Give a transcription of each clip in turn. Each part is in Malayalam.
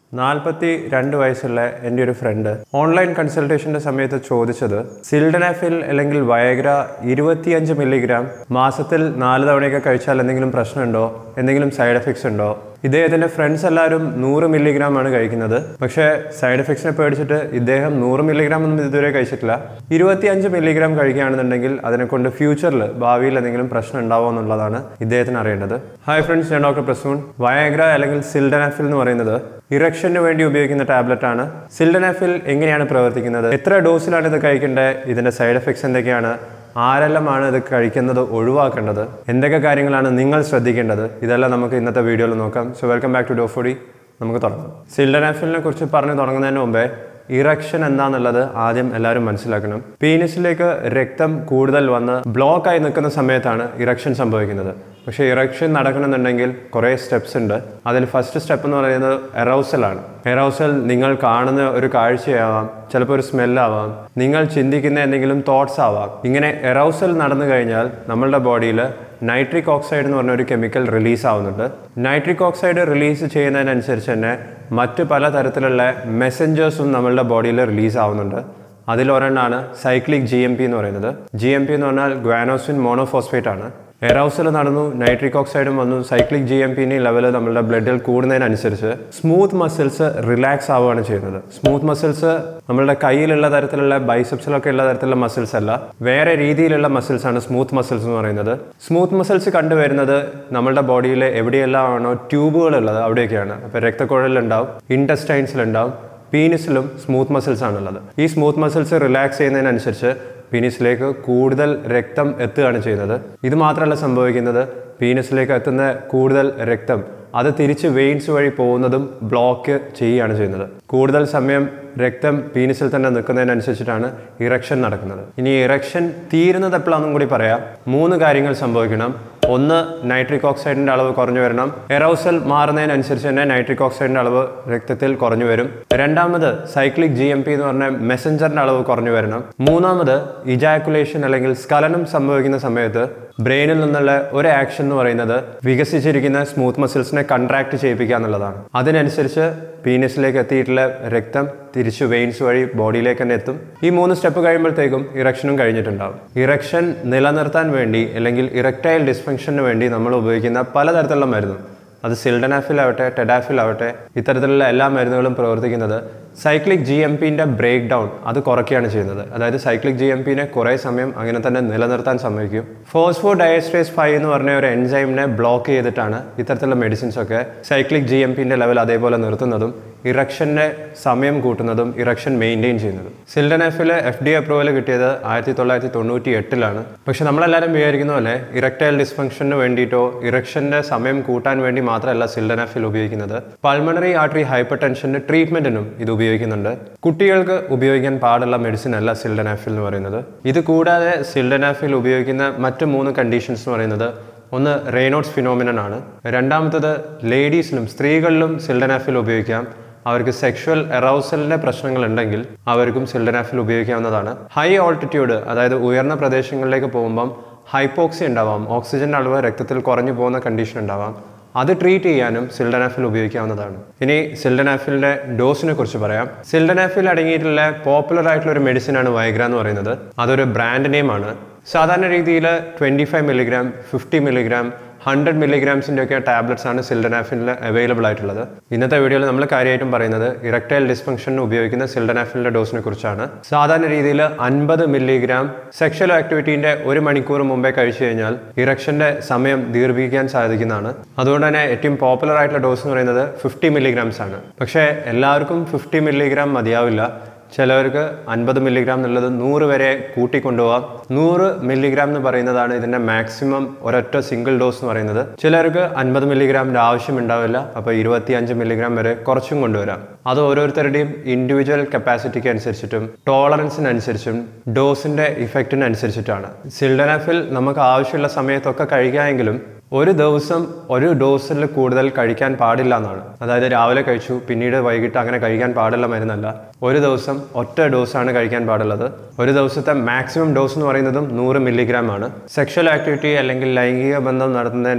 നാൽപ്പത്തി രണ്ട് വയസ്സുള്ള എൻ്റെ ഒരു ഫ്രണ്ട് ഓൺലൈൻ കൺസൾട്ടേഷൻ്റെ സമയത്ത് ചോദിച്ചത് സിൽഡനാഫിൽ അല്ലെങ്കിൽ വയഗ്ര ഇരുപത്തിയഞ്ച് മില്ലിഗ്രാം മാസത്തിൽ നാല് തവണയൊക്കെ കഴിച്ചാൽ എന്തെങ്കിലും പ്രശ്നമുണ്ടോ എന്തെങ്കിലും സൈഡ് എഫക്ട്സ് ഉണ്ടോ ഇദ്ദേഹത്തിൻ്റെ ഫ്രണ്ട്സ് എല്ലാവരും നൂറ് മില്ലിഗ്രാം ആണ് കഴിക്കുന്നത് പക്ഷേ സൈഡ് എഫക്ട്സിനെ പേടിച്ചിട്ട് ഇദ്ദേഹം നൂറ് മില്ലിഗ്രാം ഒന്നും ഇതുവരെ കഴിച്ചിട്ടില്ല ഇരുപത്തിയഞ്ച് മില്ലിഗ്രാം കഴിക്കുകയാണെന്നുണ്ടെങ്കിൽ അതിനെക്കൊണ്ട് ഫ്യൂച്ചറിൽ ഭാവിയിൽ എന്തെങ്കിലും പ്രശ്നം ഉണ്ടാവുമോ എന്നുള്ളതാണ് ഇദ്ദേഹത്തിന് അറിയേണ്ടത് ഹായ് ഫ്രണ്ട്സ് ഞാൻ ഡോക്ടർ പ്രസൂൺ വയഗ്ര അല്ലെങ്കിൽ സിൽഡനാഫിൽ എന്ന് പറയുന്നത് ഇറക്ഷന് വേണ്ടി ഉപയോഗിക്കുന്ന ടാബ്ലറ്റ് ആണ് സിൽഡനാഫിൽ എങ്ങനെയാണ് പ്രവർത്തിക്കുന്നത് എത്ര ഡോസിലാണ് ഇത് കഴിക്കേണ്ടത് ഇതിന്റെ സൈഡ് എഫക്ട്സ് എന്തൊക്കെയാണ് ആരെല്ലാമാണ് ഇത് കഴിക്കുന്നത് ഒഴിവാക്കേണ്ടത് എന്തൊക്കെ കാര്യങ്ങളാണ് നിങ്ങൾ ശ്രദ്ധിക്കേണ്ടത് ഇതെല്ലാം നമുക്ക് ഇന്നത്തെ വീഡിയോയിൽ നോക്കാം സോ വെൽക്കം ബാക്ക് ടു ഡോഫോഡി നമുക്ക് തുടങ്ങാം സിൽഡനാഫിലിനെ കുറിച്ച് പറഞ്ഞു തുടങ്ങുന്നതിന് മുമ്പേ ഇറക്ഷൻ എന്താണെന്നുള്ളത് ആദ്യം എല്ലാവരും മനസ്സിലാക്കണം പീനിസിലേക്ക് രക്തം കൂടുതൽ വന്ന് ബ്ലോക്ക് ആയി നിൽക്കുന്ന സമയത്താണ് ഇറക്ഷൻ സംഭവിക്കുന്നത് പക്ഷേ ഇറക്ഷൻ നടക്കണമെന്നുണ്ടെങ്കിൽ കുറേ സ്റ്റെപ്സ് ഉണ്ട് അതിൽ ഫസ്റ്റ് സ്റ്റെപ്പ് എന്ന് പറയുന്നത് എറൗസലാണ് എറൗസൽ നിങ്ങൾ കാണുന്ന ഒരു കാഴ്ചയാവാം ചിലപ്പോൾ ഒരു സ്മെല്ലാവാം നിങ്ങൾ ചിന്തിക്കുന്ന എന്തെങ്കിലും തോട്ട്സ് ആവാം ഇങ്ങനെ എറൗസൽ നടന്നു കഴിഞ്ഞാൽ നമ്മളുടെ ബോഡിയിൽ നൈട്രിക് ഓക്സൈഡ് എന്ന് പറഞ്ഞ ഒരു കെമിക്കൽ റിലീസ് ആവുന്നുണ്ട് നൈട്രിക് ഓക്സൈഡ് റിലീസ് ചെയ്യുന്നതിനനുസരിച്ച് തന്നെ മറ്റ് പല തരത്തിലുള്ള മെസ്സഞ്ചേഴ്സും നമ്മളുടെ ബോഡിയിൽ റിലീസ് ആവുന്നുണ്ട് അതിലൊരെണ്ണമാണ് സൈക്ലിക് ജി എം പി എന്ന് പറയുന്നത് ജി എം പി എന്ന് പറഞ്ഞാൽ ഗ്വാനോസിൻ മോണോഫോസ്ഫേറ്റ് ആണ് എറൗസൽ നടന്നു നൈട്രിക് ഓക്സൈഡും വന്നു സൈക്ലിക് ജി എം പിന്റെ ലെവൽ നമ്മളുടെ ബ്ലഡിൽ കൂടുന്നതിനനുസരിച്ച് സ്മൂത്ത് മസിൽസ് റിലാക്സ് ആവുകയാണ് ചെയ്യുന്നത് സ്മൂത്ത് മസിൽസ് നമ്മളുടെ കയ്യിലുള്ള തരത്തിലുള്ള ബൈസെപ്സിലൊക്കെ ഉള്ള തരത്തിലുള്ള മസിൽസ് അല്ല വേറെ രീതിയിലുള്ള മസിൽസ് ആണ് സ്മൂത്ത് മസിൽസ് എന്ന് പറയുന്നത് സ്മൂത്ത് മസിൽസ് കണ്ടുവരുന്നത് നമ്മളുടെ ബോഡിയിൽ എവിടെയെല്ലാം ആണോ ട്യൂബുകൾ ഉള്ളത് അവിടെയൊക്കെയാണ് അപ്പോൾ രക്തക്കുഴലുണ്ടാവും ഇൻറ്റസ്റ്റൈൻസിലുണ്ടാവും പീനിസിലും സ്മൂത്ത് മസിൽസ് ആണുള്ളത് ഈ സ്മൂത്ത് മസിൽസ് റിലാക്സ് ചെയ്യുന്നതിനനുസരിച്ച് പീനിസിലേക്ക് കൂടുതൽ രക്തം എത്തുകയാണ് ചെയ്യുന്നത് ഇത് മാത്രമല്ല സംഭവിക്കുന്നത് പീനിസിലേക്ക് എത്തുന്ന കൂടുതൽ രക്തം അത് തിരിച്ച് വെയിൻസ് വഴി പോകുന്നതും ബ്ലോക്ക് ചെയ്യുകയാണ് ചെയ്യുന്നത് കൂടുതൽ സമയം രക്തം പീനിസിൽ തന്നെ നിൽക്കുന്നതിനനുസരിച്ചിട്ടാണ് ഇറക്ഷൻ നടക്കുന്നത് ഇനി ഇറക്ഷൻ തീരുന്നത് എപ്പോഴാണെന്നും കൂടി പറയാം മൂന്ന് കാര്യങ്ങൾ സംഭവിക്കണം ഒന്ന് നൈട്രിക് ഓക്സൈഡിന്റെ അളവ് കുറഞ്ഞു വരണം എറൗസൽ മാറുന്നതിനനുസരിച്ച് തന്നെ നൈട്രിക് ഓക്സൈഡിന്റെ അളവ് രക്തത്തിൽ കുറഞ്ഞു വരും രണ്ടാമത് സൈക്ലിക് ജി എം പി എന്ന് പറഞ്ഞ മെസ്സഞ്ചറിന്റെ അളവ് കുറഞ്ഞു വരണം മൂന്നാമത് ഇജാക്കുലേഷൻ അല്ലെങ്കിൽ സ്കലനം സംഭവിക്കുന്ന സമയത്ത് ബ്രെയിനിൽ നിന്നുള്ള ഒരു ആക്ഷൻ എന്ന് പറയുന്നത് വികസിച്ചിരിക്കുന്ന സ്മൂത്ത് മസിൽസിനെ കൺട്രാക്ട് ചെയ്യിപ്പിക്കുക എന്നുള്ളതാണ് അതിനനുസരിച്ച് പീനസിലേക്ക് എത്തിയിട്ടുള്ള രക്തം തിരിച്ചു വെയിൻസ് വഴി ബോഡിയിലേക്ക് തന്നെ എത്തും ഈ മൂന്ന് സ്റ്റെപ്പ് കഴിയുമ്പോഴത്തേക്കും ഇറക്ഷനും കഴിഞ്ഞിട്ടുണ്ടാവും ഇറക്ഷൻ നിലനിർത്താൻ വേണ്ടി അല്ലെങ്കിൽ ഇറക്ടൈൽ ഡിസ്ഫങ്ഷന് വേണ്ടി നമ്മൾ ഉപയോഗിക്കുന്ന പലതരത്തിലുള്ള മരുന്നും അത് സിൽഡനാഫിൽ ആവട്ടെ ടെഡാഫിൽ ആവട്ടെ ഇത്തരത്തിലുള്ള എല്ലാ മരുന്നുകളും പ്രവർത്തിക്കുന്നത് സൈക്ലിക് ജി എം പിന്റെ ബ്രേക്ക് ഡൗൺ അത് കുറയ്ക്കുകയാണ് ചെയ്യുന്നത് അതായത് സൈക്ലിക് ജി എം പിനെ കുറേ സമയം അങ്ങനെ തന്നെ നിലനിർത്താൻ സമ്മതിക്കും ഫോസ്ഫോ ഡയസ്ട്രേസ് ഫൈവ് എന്ന് പറഞ്ഞ ഒരു എൻസൈമിനെ ബ്ലോക്ക് ചെയ്തിട്ടാണ് ഇത്തരത്തിലുള്ള മെഡിസിൻസ് ഒക്കെ സൈക്ലിക് ജി എം പിന്റെ ലെവൽ അതേപോലെ നിർത്തുന്നതും ഇറക്ഷന്റെ സമയം കൂട്ടുന്നതും ഇറക്ഷൻ മെയിൻറ്റെയിൻ ചെയ്യുന്നതും സിൽഡനാഫിൽ എഫ് ഡി അപ്രൂവൽ കിട്ടിയത് ആയിരത്തി തൊള്ളായിരത്തി തൊണ്ണൂറ്റി എട്ടിലാണ് പക്ഷെ നമ്മളെല്ലാവരും വിചാരിക്കുന്ന പോലെ ഇറക്ടൈൽ ഡിസ്ഫങ്ഷന് വേണ്ടിയിട്ടോ ഇറക്ഷന്റെ സമയം കൂട്ടാൻ വേണ്ടി മാത്രമല്ല സിൽഡനാഫിൽ ഉപയോഗിക്കുന്നത് പൾമണറി ആർട്ടറി ഹൈപ്പർ ടെൻഷന്റെ ട്രീറ്റ്മെന്റിനും ഇത് ഉപയോഗിക്കുന്നുണ്ട് കുട്ടികൾക്ക് ഉപയോഗിക്കാൻ പാടുള്ള മെഡിസിൻ അല്ല സിൽഡനാഫിൽ എന്ന് പറയുന്നത് ഇത് കൂടാതെ സിൽഡനാഫിൽ ഉപയോഗിക്കുന്ന മറ്റ് മൂന്ന് കണ്ടീഷൻസ് എന്ന് പറയുന്നത് ഒന്ന് റെയ്നോട്സ് ഫിനോമിനൻ ആണ് രണ്ടാമത്തത് ലേഡീസിലും സ്ത്രീകളിലും സിൽഡനാഫിൽ ഉപയോഗിക്കാം അവർക്ക് സെക്ഷുവൽ എറൗസലിന്റെ പ്രശ്നങ്ങൾ ഉണ്ടെങ്കിൽ അവർക്കും സിൽഡനാഫിൽ ഉപയോഗിക്കാവുന്നതാണ് ഹൈ ഓൾട്ടിറ്റ്യൂഡ് അതായത് ഉയർന്ന പ്രദേശങ്ങളിലേക്ക് പോകുമ്പം ഹൈപ്പോക്സി ഉണ്ടാവാം ഓക്സിജന്റെ അളവ് രക്തത്തിൽ കുറഞ്ഞു പോകുന്ന കണ്ടീഷൻ ഉണ്ടാവാം അത് ട്രീറ്റ് ചെയ്യാനും സിൽഡനാഫിൽ ഉപയോഗിക്കാവുന്നതാണ് ഇനി സിൽഡനാഫിലിന്റെ ഡോസിനെ കുറിച്ച് പറയാം സിൽഡനാഫിൽ അടങ്ങിയിട്ടുള്ള പോപ്പുലർ ആയിട്ടുള്ള ഒരു മെഡിസിനാണ് വൈഗ്ര എന്ന് പറയുന്നത് അതൊരു ബ്രാൻഡ് നെയിമാണ് സാധാരണ രീതിയിൽ twenty five milligram fifty milligram hundred മില്ലിഗ്രാംസിൻ്റെ ഒക്കെ ടാബ്ലറ്റ്സ് ആണ് സിൽഡനാഫിനിൽ അവൈലബിൾ ആയിട്ടുള്ളത് ഇന്നത്തെ വീഡിയോയിൽ നമ്മൾ കാര്യമായിട്ടും പറയുന്നത് ഇറക്ടൈൽ ഡിസ്ഫങ്ഷന് ഉപയോഗിക്കുന്ന സിൽഡനാഫിലിന്റെ ഡോസിനെ കുറിച്ചാണ് സാധാരണ രീതിയിൽ അൻപത് മില്ലിഗ്രാം സെക്ഷൽ ആക്ടിവിറ്റീൻ്റെ ഒരു മണിക്കൂർ മുമ്പേ കഴിച്ചു കഴിഞ്ഞാൽ ഇറക്ഷന്റെ സമയം ദീർഘിപ്പിക്കാൻ സാധിക്കുന്നതാണ് അതുകൊണ്ട് തന്നെ ഏറ്റവും പോപ്പുലർ ആയിട്ടുള്ള ഡോസ് എന്ന് പറയുന്നത് ഫിഫ്റ്റി മില്ലിഗ്രാംസ് ആണ് പക്ഷേ എല്ലാവർക്കും ഫിഫ്റ്റി മില്ലിഗ്രാം മതിയാവില്ല ചിലവർക്ക് അൻപത് മില്ലിഗ്രാം എന്നുള്ളത് നൂറ് വരെ കൂട്ടിക്കൊണ്ടുപോകാം നൂറ് മില്ലിഗ്രാം എന്ന് പറയുന്നതാണ് ഇതിന്റെ മാക്സിമം ഒരൊറ്റ സിംഗിൾ ഡോസ് എന്ന് പറയുന്നത് ചിലർക്ക് അൻപത് മില്ലിഗ്രാമിന്റെ ആവശ്യം ഉണ്ടാവില്ല അപ്പോൾ ഇരുപത്തി അഞ്ച് മില്ലിഗ്രാം വരെ കുറച്ചും കൊണ്ടുവരാം അത് ഓരോരുത്തരുടെയും ഇൻഡിവിജ്വൽ കപ്പാസിറ്റിക്ക് അനുസരിച്ചിട്ടും ടോളറൻസിനനുസരിച്ചും ഡോസിന്റെ ഇഫക്റ്റിനനുസരിച്ചിട്ടാണ് സിൽഡനാഫിൽ നമുക്ക് ആവശ്യമുള്ള സമയത്തൊക്കെ കഴിക്കാമെങ്കിലും ഒരു ദിവസം ഒരു ഡോസിൽ കൂടുതൽ കഴിക്കാൻ പാടില്ല എന്നാണ് അതായത് രാവിലെ കഴിച്ചു പിന്നീട് വൈകിട്ട് അങ്ങനെ കഴിക്കാൻ പാടില്ല മരുന്നല്ല ഒരു ദിവസം ഒറ്റ ഡോസാണ് കഴിക്കാൻ പാടുള്ളത് ഒരു ദിവസത്തെ മാക്സിമം ഡോസ് എന്ന് പറയുന്നതും നൂറ് മില്ലിഗ്രാം ആണ് സെക്ഷൽ ആക്ടിവിറ്റി അല്ലെങ്കിൽ ലൈംഗിക ബന്ധം നടത്തുന്നതിൻ്റെ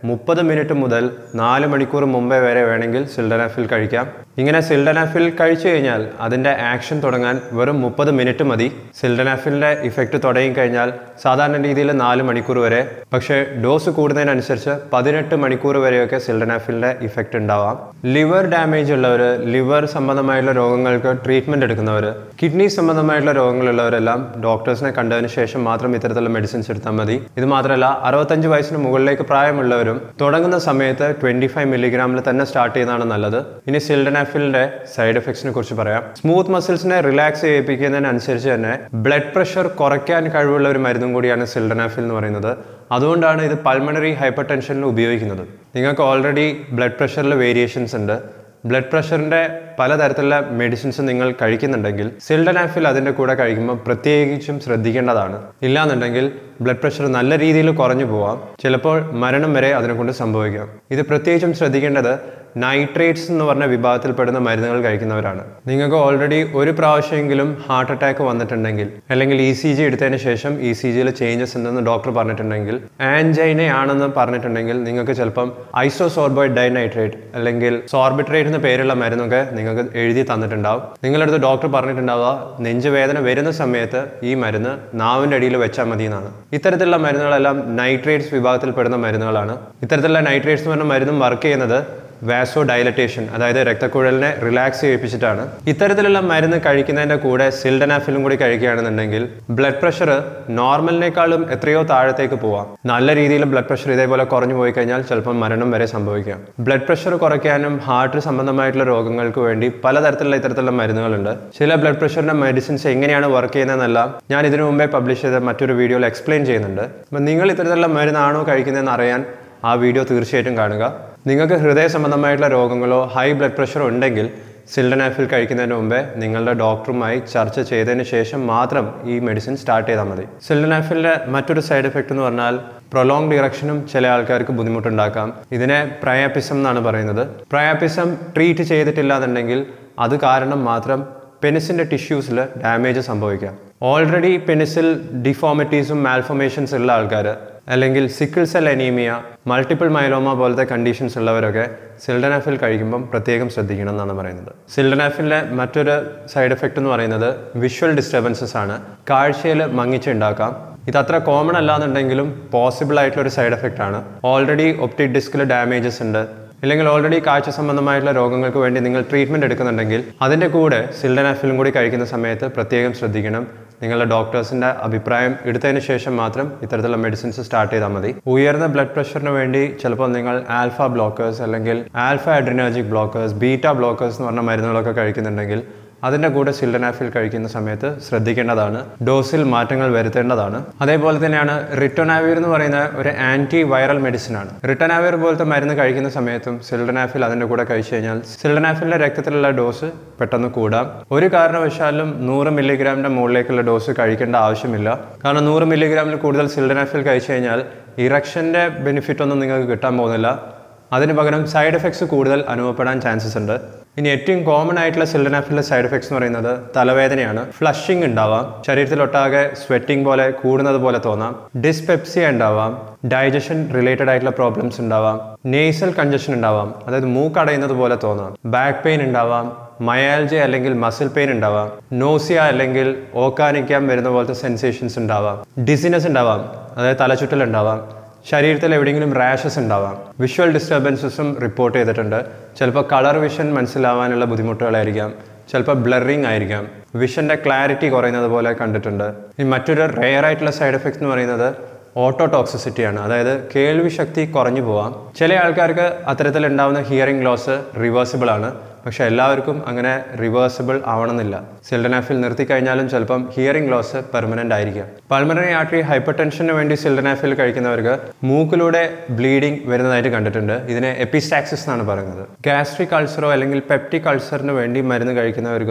മുപ്പത് മിനിറ്റ് മുതൽ നാല് മണിക്കൂർ മുമ്പേ വരെ വേണമെങ്കിൽ സിൽഡനാഫിൽ കഴിക്കാം ഇങ്ങനെ സിൽഡനാഫിൽ കഴിച്ചു കഴിഞ്ഞാൽ അതിൻ്റെ ആക്ഷൻ തുടങ്ങാൻ വെറും മുപ്പത് മിനിറ്റ് മതി സിൽഡനാഫിലിൻ്റെ ഇഫക്റ്റ് തുടങ്ങി കഴിഞ്ഞാൽ സാധാരണ രീതിയിൽ നാല് മണിക്കൂർ വരെ പക്ഷേ ഡോസ് കൂടുന്നതിനനുസരിച്ച് പതിനെട്ട് മണിക്കൂർ വരെയൊക്കെ സിൽഡനാഫിലിൻ്റെ ഇഫക്റ്റ് ഉണ്ടാവാം ലിവർ ഡാമേജ് ഉള്ളവർ ലിവർ സംബന്ധമായിട്ടുള്ള രോഗങ്ങൾക്ക് ട്രീറ്റ്മെൻറ്റ് എടുക്കുന്നവർ കിഡ്നി സംബന്ധമായിട്ടുള്ള രോഗങ്ങളുള്ളവരെല്ലാം ഡോക്ടേഴ്സിനെ കണ്ടതിന് ശേഷം മാത്രം ഇത്തരത്തിലുള്ള മെഡിസിൻസ് എടുത്താൽ മതി ഇത് മാത്രമല്ല അറുപത്തഞ്ച് വയസ്സിന് മുകളിലേക്ക് പ്രായമുള്ളവരും തുടങ്ങുന്ന സമയത്ത് ട്വൻറ്റി ഫൈവ് മില്ലിഗ്രാമിൽ തന്നെ സ്റ്റാർട്ട് ചെയ്യുന്നതാണ് നല്ലത് ഇനി സിൽഡനാഫിലിൻ്റെ സൈഡ് എഫക്ട്സിനെ കുറിച്ച് പറയാം സ്മൂത്ത് മസിൽസിനെ റിലാക്സ് ചെയ്യിപ്പിക്കുന്നതിനനുസരിച്ച് തന്നെ ബ്ലഡ് പ്രഷർ കുറയ്ക്കാൻ കഴിവുള്ള ഒരു മരുന്നും കൂടിയാണ് സിൽഡനാഫിൽ എന്ന് പറയുന്നത് അതുകൊണ്ടാണ് ഇത് പൾമണറി ഹൈപ്പർ ടെൻഷനിൽ ഉപയോഗിക്കുന്നത് നിങ്ങൾക്ക് ഓൾറെഡി ബ്ലഡ് പ്രഷറിൽ വേരിയേഷൻസ് ഉണ്ട് ബ്ലഡ് പ്രഷറിൻ്റെ പലതരത്തിലുള്ള മെഡിസിൻസ് നിങ്ങൾ കഴിക്കുന്നുണ്ടെങ്കിൽ സിൽഡനാഫിൽ അതിൻ്റെ കൂടെ കഴിക്കുമ്പോൾ പ്രത്യേകിച്ചും ശ്രദ്ധിക്കേണ്ടതാണ് ഇല്ലാന്നുണ്ടെങ്കിൽ ബ്ലഡ് പ്രഷർ നല്ല രീതിയിൽ കുറഞ്ഞു പോവാം ചിലപ്പോൾ മരണം വരെ അതിനെ കൊണ്ട് സംഭവിക്കാം ഇത് പ്രത്യേകിച്ചും ശ്രദ്ധിക്കേണ്ടത് നൈട്രേറ്റ്സ് എന്ന് പറഞ്ഞ വിഭാഗത്തിൽപ്പെടുന്ന മരുന്നുകൾ കഴിക്കുന്നവരാണ് നിങ്ങൾക്ക് ഓൾറെഡി ഒരു പ്രാവശ്യമെങ്കിലും ഹാർട്ട് അറ്റാക്ക് വന്നിട്ടുണ്ടെങ്കിൽ അല്ലെങ്കിൽ ഇ സി ജി എടുത്തതിന് ശേഷം ഇ സി ജിയിൽ ചേഞ്ചസ് ഉണ്ടെന്ന് ഡോക്ടർ പറഞ്ഞിട്ടുണ്ടെങ്കിൽ ആൻജൈനയാണെന്ന് പറഞ്ഞിട്ടുണ്ടെങ്കിൽ നിങ്ങൾക്ക് ചിലപ്പം ഐസോസോർബോയിഡ് ഡൈനൈട്രേറ്റ് അല്ലെങ്കിൽ സോർബിട്രേറ്റ് എന്ന പേരുള്ള മരുന്നൊക്കെ നിങ്ങൾക്ക് എഴുതി തന്നിട്ടുണ്ടാവും നിങ്ങളടുത്ത് ഡോക്ടർ പറഞ്ഞിട്ടുണ്ടാവുക നെഞ്ചുവേദന വരുന്ന സമയത്ത് ഈ മരുന്ന് നാവിൻ്റെ അടിയിൽ വെച്ചാൽ മതി എന്നാണ് ഇത്തരത്തിലുള്ള മരുന്നുകളെല്ലാം നൈട്രേറ്റ്സ് വിഭാഗത്തിൽപ്പെടുന്ന മരുന്നുകളാണ് ഇത്തരത്തിലുള്ള നൈട്രേറ്റ്സ് എന്ന് പറഞ്ഞ മരുന്നും വർക്ക് ചെയ്യുന്നത് വാസോ ഡയലറ്റേഷൻ അതായത് രക്തക്കുഴലിനെ റിലാക്സ് ചെയ്യിപ്പിച്ചിട്ടാണ് ഇത്തരത്തിലുള്ള മരുന്ന് കഴിക്കുന്നതിൻ്റെ കൂടെ സിൽഡനാഫിലും കൂടി കഴിക്കുകയാണെന്നുണ്ടെങ്കിൽ ബ്ലഡ് പ്രഷർ നോർമലിനേക്കാളും എത്രയോ താഴത്തേക്ക് പോവാം നല്ല രീതിയിൽ ബ്ലഡ് പ്രഷർ ഇതേപോലെ കുറഞ്ഞു പോയി കഴിഞ്ഞാൽ ചിലപ്പോൾ മരണം വരെ സംഭവിക്കാം ബ്ലഡ് പ്രഷർ കുറയ്ക്കാനും ഹാർട്ട് സംബന്ധമായിട്ടുള്ള രോഗങ്ങൾക്ക് വേണ്ടി പലതരത്തിലുള്ള ഇത്തരത്തിലുള്ള മരുന്നുകളുണ്ട് ചില ബ്ലഡ് പ്രഷറിന്റെ മെഡിസിൻസ് എങ്ങനെയാണ് വർക്ക് ചെയ്യുന്നതെന്നെല്ലാം ഞാൻ ഇതിനു മുമ്പേ പബ്ലിഷ് ചെയ്ത മറ്റൊരു വീഡിയോയിൽ എക്സ്പ്ലെയിൻ ചെയ്യുന്നുണ്ട് അപ്പം നിങ്ങൾ ഇത്തരത്തിലുള്ള മരുന്നാണോ കഴിക്കുന്നതെന്ന് അറിയാൻ ആ വീഡിയോ തീർച്ചയായിട്ടും കാണുക നിങ്ങൾക്ക് ഹൃദയ സംബന്ധമായിട്ടുള്ള രോഗങ്ങളോ ഹൈ ബ്ലഡ് പ്രഷറോ ഉണ്ടെങ്കിൽ സിൽഡനാഫിൽ കഴിക്കുന്നതിന് മുമ്പേ നിങ്ങളുടെ ഡോക്ടറുമായി ചർച്ച ചെയ്തതിന് ശേഷം മാത്രം ഈ മെഡിസിൻ സ്റ്റാർട്ട് ചെയ്താൽ മതി സിൽഡനാഫിലിൻ്റെ മറ്റൊരു സൈഡ് എഫക്റ്റ് എന്ന് പറഞ്ഞാൽ പ്രൊലോങ്ഡ് ഇറക്ഷനും ചില ആൾക്കാർക്ക് ബുദ്ധിമുട്ടുണ്ടാക്കാം ഇതിനെ പ്രയാപ്പിസം എന്നാണ് പറയുന്നത് പ്രയാപ്പിസം ട്രീറ്റ് ചെയ്തിട്ടില്ല എന്നുണ്ടെങ്കിൽ അത് കാരണം മാത്രം പെനിസിൻ്റെ ടിഷ്യൂസിൽ ഡാമേജ് സംഭവിക്കാം ഓൾറെഡി പെനിസിൽ ഡിഫോമിറ്റീസും മാൽഫോമേഷൻസ് ഉള്ള ആൾക്കാർ അല്ലെങ്കിൽ sickle cell anaemia multiple myeloma പോലത്തെ കണ്ടീഷൻസ് ഉള്ളവരൊക്കെ സിൽഡനാഫിൽ കഴിക്കുമ്പം പ്രത്യേകം ശ്രദ്ധിക്കണം എന്നാണ് പറയുന്നത് സിൽഡനാഫിലെ മറ്റൊരു സൈഡ് എഫക്റ്റ് എന്ന് പറയുന്നത് വിഷ്വൽ ഡിസ്റ്റർബൻസസ് ആണ് കാഴ്ചയിൽ മങ്ങിച്ചുണ്ടാക്കാം ഇത് അത്ര കോമൺ അല്ലാന്നുണ്ടെങ്കിലും പോസിബിൾ ആയിട്ടുള്ള ഒരു സൈഡ് എഫക്റ്റ് ആണ് ഓൾറെഡി ഒപ്റ്റിക് ഡിസ്കിൽ ഡാമേജസ് ഉണ്ട് ഇല്ലെങ്കിൽ ഓൾറെഡി കാഴ്ച സംബന്ധമായിട്ടുള്ള രോഗങ്ങൾക്ക് വേണ്ടി നിങ്ങൾ ട്രീറ്റ്മെൻറ്റ് എടുക്കുന്നുണ്ടെങ്കിൽ അതിൻ്റെ കൂടെ സിൽഡനാഫിലും കൂടി കഴിക്കുന്ന സമയത്ത് പ്രത്യേകം ശ്രദ്ധിക്കണം നിങ്ങളുടെ ഡോക്ടേഴ്സിൻ്റെ അഭിപ്രായം എടുത്തതിന് ശേഷം മാത്രം ഇത്തരത്തിലുള്ള മെഡിസിൻസ് സ്റ്റാർട്ട് ചെയ്താൽ മതി ഉയർന്ന ബ്ലഡ് പ്രഷറിന് വേണ്ടി ചിലപ്പോൾ നിങ്ങൾ ആൽഫ ബ്ലോക്കേഴ്സ് അല്ലെങ്കിൽ alpha adrenergic blockers beta blockers എന്ന് പറഞ്ഞ മരുന്നുകളൊക്കെ കഴിക്കുന്നുണ്ടെങ്കിൽ അതിൻ്റെ കൂടെ സിൽഡനാഫിൽ കഴിക്കുന്ന സമയത്ത് ശ്രദ്ധിക്കേണ്ടതാണ് ഡോസിൽ മാറ്റങ്ങൾ വരുത്തേണ്ടതാണ് അതേപോലെ തന്നെയാണ് റിട്ടോനാവിർ എന്ന് പറയുന്ന ഒരു ആൻറ്റി വൈറൽ മെഡിസിൻ ആണ് റിട്ടോനാവിർ പോലത്തെ മരുന്ന് കഴിക്കുന്ന സമയത്തും സിൽഡനാഫിൽ അതിൻ്റെ കൂടെ കഴിച്ചു കഴിഞ്ഞാൽ സിൽഡനാഫിലിൻ്റെ രക്തത്തിലുള്ള ഡോസ് പെട്ടെന്ന് കൂടാം ഒരു കാരണവശാലും നൂറ് മില്ലിഗ്രാമിൻ്റെ മുകളിലേക്കുള്ള ഡോസ് കഴിക്കേണ്ട ആവശ്യമില്ല കാരണം നൂറ് മില്ലിഗ്രാമിൽ കൂടുതൽ സിൽഡനാഫിൽ കഴിച്ചു കഴിഞ്ഞാൽ ഇറക്ഷൻ്റെ ബെനിഫിറ്റ് ഒന്നും നിങ്ങൾക്ക് കിട്ടാൻ പോകുന്നില്ല അതിന് പകരം സൈഡ് എഫക്ട്സ് കൂടുതൽ അനുഭവപ്പെടാൻ ചാൻസസ് ഉണ്ട് ഇനി ഏറ്റവും കോമൺ ആയിട്ടുള്ള സിൽഡനാഫിലെ സൈഡ് എഫക്ട്സ് എന്ന് പറയുന്നത് തലവേദനയാണ് ഫ്ലഷിംഗ് ഉണ്ടാവാം ശരീരത്തിലൊട്ടാകെ സ്വെറ്റിംഗ് പോലെ കൂടുന്നത് പോലെ തോന്നാം ഡിസ്പെപ്സിയ ഉണ്ടാവാം ഡൈജഷൻ റിലേറ്റഡ് ആയിട്ടുള്ള പ്രോബ്ലംസ് ഉണ്ടാവാം നേസൽ കൺജഷൻ ഉണ്ടാവാം അതായത് മൂക്കടയുന്നത് പോലെ തോന്നാം ബാക്ക് പെയിൻ ഉണ്ടാവാം മയാൽജി അല്ലെങ്കിൽ മസിൽ പെയിൻ ഉണ്ടാവാം നോസിയ അല്ലെങ്കിൽ ഓക്കാനിക്കാൻ വരുന്ന പോലത്തെ സെൻസേഷൻസ് ഉണ്ടാവാം ഡിസിനസ് ഉണ്ടാവാം അതായത് തലചുറ്റൽ ഉണ്ടാവാം ശരീരത്തിൽ എവിടെയെങ്കിലും റാഷസ് ഉണ്ടാവാം വിഷ്വൽ ഡിസ്റ്റർബൻസസും റിപ്പോർട്ട് ചെയ്തിട്ടുണ്ട് ചിലപ്പോൾ കളർ വിഷൻ മനസ്സിലാവാനുള്ള ബുദ്ധിമുട്ടുകളായിരിക്കാം ചിലപ്പോൾ ബ്ലറിങ് ആയിരിക്കാം വിഷൻ്റെ ക്ലാരിറ്റി കുറയുന്നത് പോലെ കണ്ടിട്ടുണ്ട് ഇനി മറ്റൊരു റെയർ ആയിട്ടുള്ള സൈഡ് എഫക്ട്സ് എന്ന് പറയുന്നത് ഓട്ടോടോക്സിസിറ്റിയാണ് അതായത് കേൾവി ശക്തി കുറഞ്ഞു പോവാം ചില ആൾക്കാർക്ക് അത്തരത്തിൽ ഉണ്ടാവുന്ന ഹിയറിംഗ് ലോസ് റിവേഴ്സിബിൾ ആണ് പക്ഷേ എല്ലാവർക്കും അങ്ങനെ റിവേഴ്സിബിൾ ആവണമെന്നില്ല സിൽഡനാഫിൽ നിർത്തിക്കഴിഞ്ഞാലും ചിലപ്പം ഹിയറിംഗ് ലോസ് പെർമനൻ്റ് ആയിരിക്കാം പൾമണറി ആർട്ടറി ഹൈപ്പർ ടെൻഷന് വേണ്ടി സിൽഡനാഫിൽ കഴിക്കുന്നവർക്ക് മൂക്കിലൂടെ ബ്ലീഡിംഗ് വരുന്നതായിട്ട് കണ്ടിട്ടുണ്ട് ഇതിനെ എപ്പിസ്റ്റാക്സിസ് എന്നാണ് പറയുന്നത് ഗാസ്ട്രിക് അൾസറോ അല്ലെങ്കിൽ പെപ്റ്റിക് അൾസറിന് വേണ്ടി മരുന്ന് കഴിക്കുന്നവർക്കും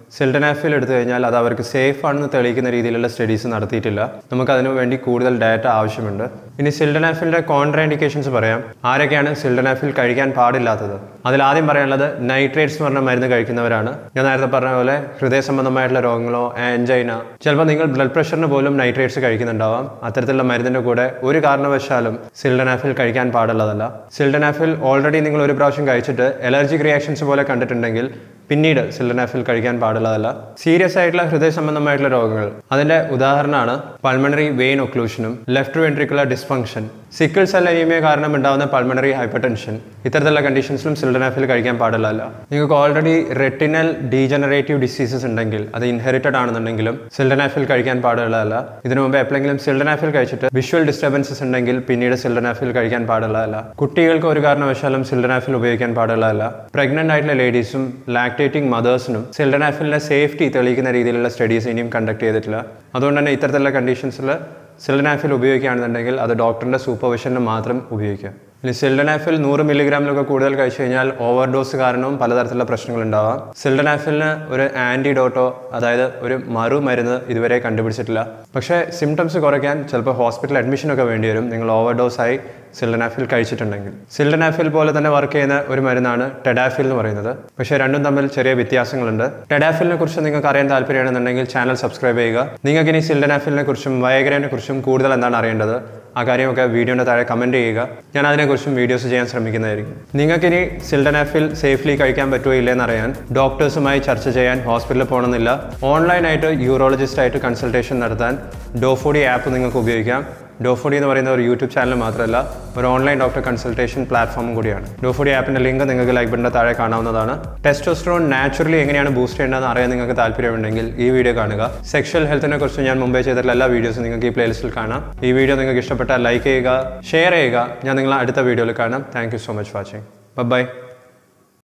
സിൽഡനാഫിൽ എടുത്തു കഴിഞ്ഞാൽ അത് അവർക്ക് സേഫ് ആണെന്ന് തെളിയിക്കുന്ന രീതിയിലുള്ള സ്റ്റഡീസ് നടത്തിയിട്ടില്ല നമുക്ക് അതിനു വേണ്ടി കൂടുതൽ ഡാറ്റ ആവശ്യമുണ്ട് ഇനി സിൽഡനാഫിലിൻ്റെ കോൺട്രാ ഇൻഡിക്കേഷൻസ് പറയാം ആരൊക്കെയാണ് സിൽഡനാഫിൽ കഴിക്കാൻ പാടില്ലാത്തത് അതിൽ ആദ്യം പറയാനുള്ളത് നൈട്രേറ്റ്സ് എന്ന് പറഞ്ഞ മരുന്ന് കഴിക്കുന്നവരാണ് ഞാൻ നേരത്തെ പറഞ്ഞ പോലെ ഹൃദയ സംബന്ധമായിട്ടുള്ള രോഗങ്ങളോ ആൻജൈന ചിലപ്പോൾ നിങ്ങൾ ബ്ലഡ് പ്രഷറിന് പോലും നൈട്രേറ്റ്സ് കഴിക്കുന്നുണ്ടാവാം അത്തരത്തിലുള്ള മരുന്നിൻ്റെ കൂടെ ഒരു കാരണവശാലും സിൽഡനാഫിൽ കഴിക്കാൻ പാടുള്ളതല്ല സിൽഡനാഫിൽ ഓൾറെഡി നിങ്ങൾ ഒരു പ്രാവശ്യം കഴിച്ചിട്ട് അലർജിക് റിയാക്ഷൻസ് പോലെ കണ്ടിട്ടുണ്ടെങ്കിൽ പിന്നീട് സിൽഡനാഫിൽ കഴിക്കാൻ പാടുള്ളതല്ല സീരിയസ് ആയിട്ടുള്ള ഹൃദയ സംബന്ധമായിട്ടുള്ള രോഗങ്ങൾ അതിൻ്റെ ഉദാഹരണമാണ് പൾമണറി വെയിൻ ഒക്ലൂഷനും left ventricular dysfunction sickle cell anaemia കാരണം ഉണ്ടാകുന്ന പൾമണറി ഹൈപ്പർ ടെൻഷൻ ഇത്തരത്തിലുള്ള കണ്ടീഷൻസിലും സിൽഡനാഫിൽ കഴിക്കാൻ പാടില്ലല്ല നിങ്ങൾക്ക് ഓൾറെഡി റെറ്റിനൽ ഡീജനറേറ്റീവ് ഡിസീസസ് ഉണ്ടെങ്കിൽ അത് ഇൻഹെറിറ്റഡ് ആണെന്നുണ്ടെങ്കിലും സിൽഡനാഫിൽ കഴിക്കാൻ പാടുള്ളതല്ല ഇതിനു മുമ്പ് എപ്പോഴെങ്കിലും സിൽഡനാഫിൽ കഴിച്ചിട്ട് വിഷ്വൽ ഡിസ്റ്റർബൻസസ് ഉണ്ടെങ്കിൽ പിന്നീട് സിൽഡനാഫിൽ കഴിക്കാൻ പാടുള്ളതല്ല കുട്ടികൾക്ക് ഒരു കാരണവശാലും സിൽഡനാഫിൽ ഉപയോഗിക്കാൻ പാടുള്ളതല്ല പ്രഗ്നന്റ് ആയിട്ടുള്ള ലേഡീസും ലാക്ടേറ്റിംഗ് മദേഴ്സിനും സിൽഡനാഫിലിന്റെ സേഫ്റ്റി തെളിയിക്കുന്ന രീതിയിലുള്ള സ്റ്റഡീസ് ഇനിയും കണ്ടക്ട് ചെയ്തിട്ടില്ല അതുകൊണ്ട് തന്നെ ഇത്തരത്തിലുള്ള കണ്ടീഷൻസിൽ സിൽഡനാഫിൽ ഉപയോഗിക്കുകയാണെന്നുണ്ടെങ്കിൽ അത് ഡോക്ടറിന്റെ സൂപ്പർവിഷനിൽ മാത്രം ഉപയോഗിക്കുക ഇനി സിൽഡനാഫിൽ നൂറ് മില്ലിഗ്രാമിലൊക്കെ കൂടുതൽ കഴിച്ചു കഴിഞ്ഞാൽ ഓവർഡോസ് കാരണവും പലതരത്തിലുള്ള പ്രശ്നങ്ങൾ ഉണ്ടാവാം സിൽഡനാഫിലിന് ഒരു ആൻറ്റിഡോട്ടോ അതായത് ഒരു മറുമരുന്ന് ഇതുവരെ കണ്ടുപിടിച്ചിട്ടില്ല പക്ഷേ സിംറ്റംസ് കുറയ്ക്കാൻ ചിലപ്പോൾ ഹോസ്പിറ്റൽ അഡ്മിഷനൊക്കെ വേണ്ടി വരും നിങ്ങൾ ഓവർഡോസായി സിൽഡനാഫിൽ കഴിച്ചിട്ടുണ്ടെങ്കിൽ സിൽഡനാഫിൽ പോലെ തന്നെ വർക്ക് ചെയ്യുന്ന ഒരു മരുന്നാണ് ടെഡാഫിൽ എന്ന് പറയുന്നത് പക്ഷേ രണ്ടും തമ്മിൽ ചെറിയ വ്യത്യാസങ്ങളുണ്ട് ടെഡാഫിലിനെ കുറിച്ച് നിങ്ങൾക്ക് അറിയാൻ താല്പര്യമാണെന്നുണ്ടെങ്കിൽ ചാനൽ സബ്സ്ക്രൈബ് ചെയ്യുക നിങ്ങൾക്ക് ഇനി സിൽഡനാഫിലിനെ കുറിച്ചും വയഗ്രനെ കുറിച്ചും കൂടുതൽ എന്താണ് അറിയേണ്ടത് ആ കാര്യമൊക്കെ വീഡിയോൻ്റെ താഴെ കമൻറ്റ് ചെയ്യുക ഞാൻ അതിനെക്കുറിച്ചും വീഡിയോസ് ചെയ്യാൻ ശ്രമിക്കുന്നതായിരിക്കും നിങ്ങൾക്കിനി സിൽഡനാഫിൽ സേഫ്ലി കഴിക്കാൻ പറ്റുമോ ഇല്ലെന്ന് അറിയാൻ ഡോക്ടേഴ്സുമായി ചർച്ച ചെയ്യാൻ ഹോസ്പിറ്റലിൽ പോകണമെന്നില്ല ഓൺലൈനായിട്ട് യൂറോളജിസ്റ്റ് ആയിട്ട് കൺസൾട്ടേഷൻ നടത്താൻ ഡോഫോഡി ആപ്പ് നിങ്ങൾക്ക് ഉപയോഗിക്കാം ഡോഫോഡി എന്ന് പറയുന്ന ഒരു യൂട്യൂബ് ചാനൽ മാത്രമല്ല ഒരു ഓൺലൈൻ ഡോക്ടർ കൺസൾട്ടേഷൻ പ്ലാറ്റ്ഫോമും കൂടിയാണ് ഡോഫോഡി ആപ്പിൻ്റെ ലിങ്ക് നിങ്ങൾക്ക് ലൈക്ക് ബട്ടൻ്റെ താഴെ കാണാവുന്നതാണ് ടെസ്റ്റോസ്ട്രോൺ നാച്ചുറലി എങ്ങനെയാണ് ബൂസ്റ്റ് ചെയ്യേണ്ടതെന്ന് അറിയാൻ നിങ്ങൾക്ക് താല്പര്യമുണ്ടെങ്കിൽ ഈ വീഡിയോ കാണുക സെക്ഷൽ ഹെൽത്തിനെ കുറിച്ച് ഞാൻ മുമ്പേ ചെയ്തിട്ടുള്ള എല്ലാ വീഡിയോസും നിങ്ങൾക്ക് ഈ പ്ലേലിസ്റ്റിൽ കാണാം ഈ വീഡിയോ നിങ്ങൾക്ക് ഇഷ്ടപ്പെട്ടാൽ ലൈക്ക് ചെയ്യുക ഷെയർ ചെയ്യുക ഞാൻ നിങ്ങളെ അടുത്ത വീഡിയോയിൽ കാണാം thank you so much watching by